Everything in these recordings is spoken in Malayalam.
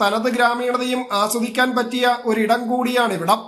തനത് ഗ്രാമീണതയും ആസ്വദിക്കാൻ പറ്റിയ ഒരിടം കൂടിയാണിവിടം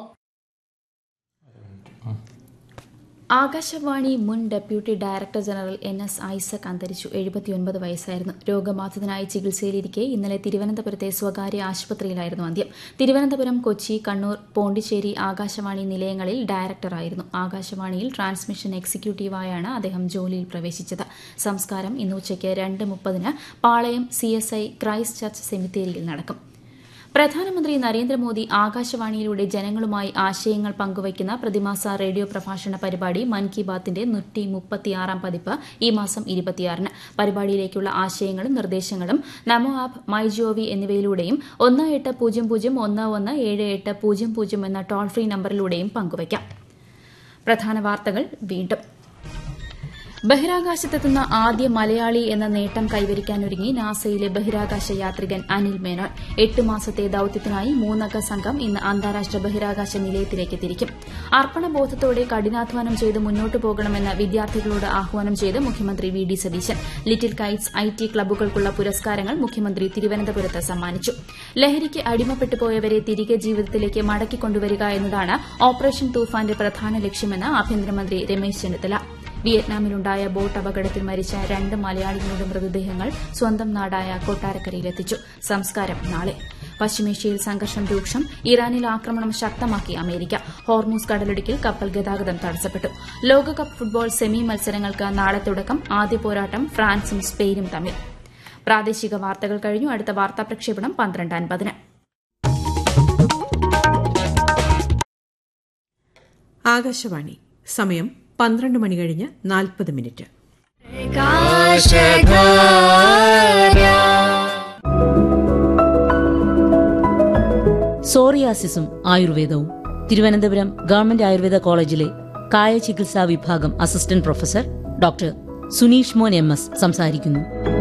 ആകാശവാണി മുൻ deputy director general N S Isaac അന്തരിച്ചു എഴുപത്തിയൊൻപത് വയസ്സായിരുന്നു രോഗബാധിതനായി ചികിത്സയിലിരിക്കെ ഇന്നലെ തിരുവനന്തപുരത്തെ സ്വകാര്യ ആശുപത്രിയിലായിരുന്നു അന്ത്യം തിരുവനന്തപുരം കൊച്ചി കണ്ണൂർ പോണ്ടിച്ചേരി ആകാശവാണി നിലയങ്ങളിൽ ഡയറക്ടറായിരുന്നു ആകാശവാണിയിൽ ട്രാൻസ്മിഷൻ എക്സിക്യൂട്ടീവായാണ് അദ്ദേഹം ജോലിയിൽ പ്രവേശിച്ചത് സംസ്കാരം ഇന്ന് ഉച്ചയ്ക്ക് രണ്ട് മുപ്പതിന് Palayam C S I Christ church സെമിത്തേരിയിൽ നടക്കും പ്രധാനമന്ത്രി നരേന്ദ്രമോദി ആകാശവാണിയിലൂടെ ജനങ്ങളുമായി ആശയങ്ങൾ പങ്കുവയ്ക്കുന്ന പ്രതിമാസ റേഡിയോ പ്രഭാഷണ പരിപാടി മൻ കി ബാത്തിന്റെ നൂറ്റി മുപ്പത്തിയാറാം പതിപ്പ് ഈ മാസം ഇരുപത്തിയാറിന് പരിപാടിയിലേക്കുള്ള ആശയങ്ങളും നിർദ്ദേശങ്ങളും നമോ ആപ്പ് മൈ ജിഒവി എന്നിവയിലൂടെയും ഒന്ന് എട്ട് പൂജ്യം പൂജ്യം ഒന്ന് ഒന്ന് ഏഴ് എട്ട് പൂജ്യം പൂജ്യം എന്ന ടോൾ ഫ്രീ നമ്പറിലൂടെയും പങ്കുവയ്ക്കാം പ്രധാന വാർത്തകൾ വീണ്ടും ബഹിരാകാശത്തെത്തുന്ന ആദ്യ മലയാളി എന്ന നേട്ടം കൈവരിക്കാനൊരുങ്ങി നാസയിലെ ബഹിരാകാശ യാത്രികൻ അനിൽ മേനോൻ എട്ട് മാസത്തെ ദൌത്യത്തിനായി മൂന്നംഗ സംഘം ഇന്ന് അന്താരാഷ്ട്ര ബഹിരാകാശ നിലയത്തിലേക്ക് തിരിക്കും അർപ്പണബോധത്തോടെ കഠിനാധ്വാനം ചെയ്ത് മുന്നോട്ടു പോകണമെന്ന് വിദ്യാർത്ഥികളോട് ആഹ്വാനം ചെയ്ത് മുഖ്യമന്ത്രി V D Satheesan little kites I T ക്ലബ്ബുകൾക്കുള്ള പുരസ്കാരങ്ങൾ മുഖ്യമന്ത്രി തിരുവനന്തപുരത്ത് സമ്മാനിച്ചു ലഹരിക്ക് അടിമപ്പെട്ടു പോയവരെ തിരികെ ജീവിതത്തിലേക്ക് മടക്കിക്കൊണ്ടുവരിക എന്നതാണ് ഓപ്പറേഷൻ തൂഫാന്റെ പ്രധാന ലക്ഷ്യമെന്ന് ആഭ്യന്തരമന്ത്രി രമേശ് ചെന്നിത്തല വിയറ്റ്നാമിലുണ്ടായ ബോട്ട് അപകടത്തിൽ മരിച്ച രണ്ട് മലയാളികളുടെ മൃതദേഹങ്ങൾ സ്വന്തം നാടായ കൊട്ടാരക്കരയിലെത്തിച്ചു സംസ്കാരം നാളെ പശ്ചിമേഷ്യയിൽ സംഘർഷം രൂക്ഷം ഇറാനിൽ ആക്രമണം ശക്തമാക്കി അമേരിക്ക ഹോർമൂസ് കടലിടുക്കിൽ കപ്പൽ ഗതാഗതം തടസ്സപ്പെട്ടു ലോകകപ്പ് ഫുട്ബോൾ സെമി മത്സരങ്ങൾക്ക് നാളെ തുടക്കം ആദ്യ പോരാട്ടം ഫ്രാൻസും സ്പെയിനും തമ്മിൽ പ്രാദേശിക വാർത്തകൾ കഴിഞ്ഞു അടുത്ത വാർത്താ പ്രക്ഷേപണം പന്ത്രണ്ട് അൻപതിന് ആകാശവാണി സമയം പന്ത്രണ്ട് മണി കഴിഞ്ഞ് നാൽപ്പത് മിനിറ്റ് സോറിയാസിസും ആയുർവേദവും തിരുവനന്തപുരം ഗവൺമെന്റ് ആയുർവേദ കോളേജിലെ കായ ചികിത്സാ വിഭാഗം അസിസ്റ്റന്റ് പ്രൊഫസർ ഡോക്ടർ സുനീഷ് മോൻ എം എസ് സംസാരിക്കുന്നു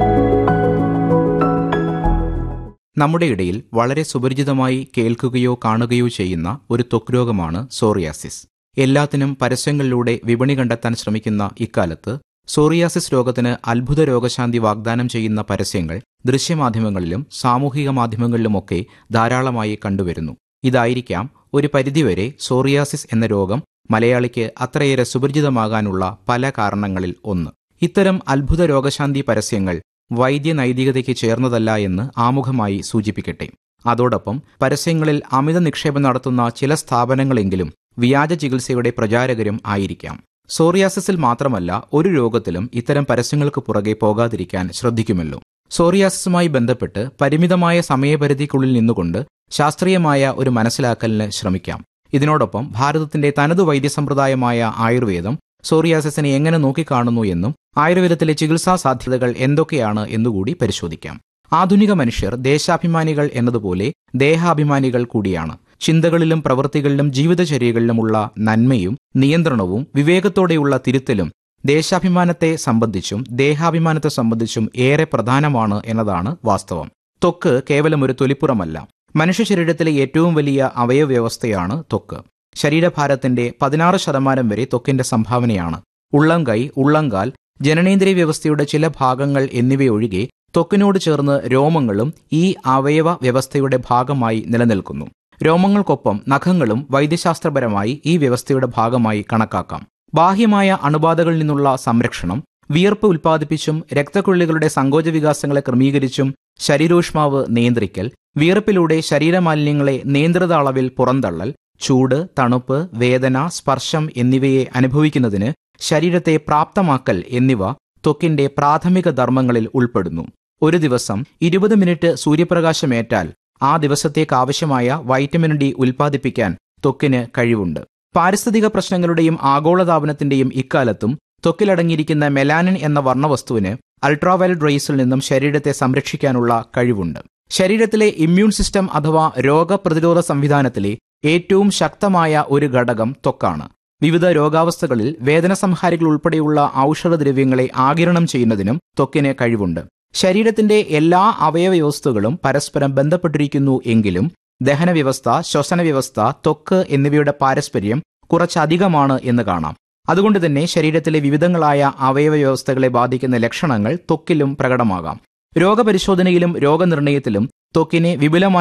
നമ്മുടെ ഇടയിൽ വളരെ സുപരിചിതമായി കേൾക്കുകയോ കാണുകയോ ചെയ്യുന്ന ഒരു ത്വക്ക് രോഗമാണ് സോറിയാസിസ് എല്ലാത്തിനും പരസ്യങ്ങളിലൂടെ വിപണി കണ്ടെത്താൻ ശ്രമിക്കുന്ന ഇക്കാലത്ത് സോറിയാസിസ് രോഗത്തിന് അത്ഭുത രോഗശാന്തി വാഗ്ദാനം ചെയ്യുന്ന പരസ്യങ്ങൾ ദൃശ്യമാധ്യമങ്ങളിലും സാമൂഹിക മാധ്യമങ്ങളിലുമൊക്കെ ധാരാളമായി കണ്ടുവരുന്നു ഇതായിരിക്കാം ഒരു പരിധിവരെ സോറിയാസിസ് എന്ന രോഗം മലയാളിക്ക് അത്രയേറെ സുപരിചിതമാകാനുള്ള പല കാരണങ്ങളിൽ ഒന്ന് ഇത്തരം അത്ഭുത രോഗശാന്തി പരസ്യങ്ങൾ വൈദ്യനൈതികതയ്ക്ക് ചേർന്നതല്ല എന്ന് ആമുഖമായി സൂചിപ്പിക്കട്ടെ അതോടൊപ്പം പരസ്യങ്ങളിൽ അമിത നിക്ഷേപം നടത്തുന്ന ചില സ്ഥാപനങ്ങളെങ്കിലും വ്യാജ ചികിത്സയുടെ പ്രചാരകരും ആയിരിക്കാം സോറിയാസിസിൽ മാത്രമല്ല ഒരു രോഗത്തിലും ഇത്തരം പരസ്യങ്ങൾക്ക് പുറകെ പോകാതിരിക്കാൻ ശ്രദ്ധിക്കുമല്ലോ സോറിയാസിസുമായി ബന്ധപ്പെട്ട് പരിമിതമായ സമയപരിധിക്കുള്ളിൽ നിന്നുകൊണ്ട് ശാസ്ത്രീയമായ ഒരു മനസ്സിലാക്കലിന് ശ്രമിക്കാം ഇതിനോടൊപ്പം ഭാരതത്തിന്റെ തനതു വൈദ്യസമ്പ്രദായമായ ആയുർവേദം സോറിയാസിസിനെ എങ്ങനെ നോക്കിക്കാണുന്നു എന്നും ആയുർവേദത്തിലെ ചികിത്സാ സാധ്യതകൾ എന്തൊക്കെയാണ് എന്നുകൂടി പരിശോധിക്കാം ആധുനിക മനുഷ്യർ ദേശാഭിമാനികൾ എന്നതുപോലെ ദേഹാഭിമാനികൾ കൂടിയാണ് ചിന്തകളിലും പ്രവൃത്തികളിലും ജീവിതചര്യകളിലുമുള്ള നന്മയും നിയന്ത്രണവും വിവേകത്തോടെയുള്ള തിരുത്തലും ദേശാഭിമാനത്തെ സംബന്ധിച്ചും ദേഹാഭിമാനത്തെ സംബന്ധിച്ചും ഏറെ പ്രധാനമാണ് എന്നതാണ് വാസ്തവം ത്വക്ക് കേവലം ഒരു തൊലിപ്പുറമല്ല മനുഷ്യ ശരീരത്തിലെ ഏറ്റവും വലിയ അവയവ്യവസ്ഥയാണ് ത്വക്ക് ശരീരഭാരത്തിന്റെ പതിനാറ് ശതമാനം വരെ ത്വക്കിന്റെ സംഭാവനയാണ് ഉള്ളംകൈ ഉള്ളംകാൽ ജനനേന്ദ്രിയ വ്യവസ്ഥയുടെ ചില ഭാഗങ്ങൾ എന്നിവയൊഴികെ ത്വക്കിനോട് ചേർന്ന് രോമങ്ങളും ഈ അവയവ വ്യവസ്ഥയുടെ ഭാഗമായി നിലനിൽക്കുന്നു രോമങ്ങൾക്കൊപ്പം നഖങ്ങളും വൈദ്യശാസ്ത്രപരമായി ഈ വ്യവസ്ഥയുടെ ഭാഗമായി കണക്കാക്കാം ബാഹ്യമായ അണുബാധകളിൽ നിന്നുള്ള സംരക്ഷണം വിയർപ്പ് ഉൽപ്പാദിപ്പിച്ചും രക്തക്കുള്ളികളുടെ സങ്കോചവികാസങ്ങളെ ക്രമീകരിച്ചും ശരീരോഷ്മാവ് നിയന്ത്രിക്കൽ വിയർപ്പിലൂടെ ശരീരമാലിന്യങ്ങളെ നിയന്ത്രിത അളവിൽ പുറന്തള്ളൽ ചൂട് തണുപ്പ് വേദന സ്പർശം എന്നിവയെ അനുഭവിക്കുന്നതിന് ശരീരത്തെ പ്രാപ്തമാക്കൽ എന്നിവ ത്വക്കിന്റെ പ്രാഥമിക ധർമ്മങ്ങളിൽ ഉൾപ്പെടുന്നു ഒരു ദിവസം ഇരുപത് മിനിറ്റ് സൂര്യപ്രകാശമേറ്റാൽ ആ ദിവസത്തേക്ക് ആവശ്യമായ വൈറ്റമിൻ ഡി ഉൽപ്പാദിപ്പിക്കാൻ ത്വക്കിന് കഴിവുണ്ട് പാരിസ്ഥിതിക പ്രശ്നങ്ങളുടെയും ആഗോളതാപനത്തിന്റെയും ഇക്കാലത്തും ത്വക്കിലടങ്ങിയിരിക്കുന്ന മെലാനിൻ എന്ന വർണ്ണവസ്തുവിന് അൾട്രാവയലറ്റ് റേസിൽ നിന്നും ശരീരത്തെ സംരക്ഷിക്കാനുള്ള കഴിവുണ്ട് ശരീരത്തിലെ ഇമ്മ്യൂൺ സിസ്റ്റം അഥവാ രോഗപ്രതിരോധ സംവിധാനത്തിലെ ഏറ്റവും ശക്തമായ ഒരു ഘടകം ത്വക്കാണ് വിവിധ രോഗാവസ്ഥകളിൽ വേദന സംഹാരികൾ ഉൾപ്പെടെയുള്ള ഔഷധദ്രവ്യങ്ങളെ ആകിരണം ചെയ്യുന്നതിനും ത്വക്കിന് കഴിവുണ്ട് ശരീരത്തിന്റെ എല്ലാ അവയവവ്യവസ്ഥകളും പരസ്പരം ബന്ധപ്പെട്ടിരിക്കുന്നു എങ്കിലും ദഹന വ്യവസ്ഥ ശ്വസന വ്യവസ്ഥ ത്വക്ക് എന്നിവയുടെ പാരസ്പര്യം കുറച്ചധികമാണ് എന്ന് കാണാം അതുകൊണ്ട് തന്നെ ശരീരത്തിലെ വിവിധങ്ങളായ അവയവ വ്യവസ്ഥകളെ ബാധിക്കുന്ന ലക്ഷണങ്ങൾ ത്വക്കിലും പ്രകടമാകാം രോഗപരിശോധനയിലും രോഗനിർണയത്തിലും ത്വക്കിനെ വിപുലമായ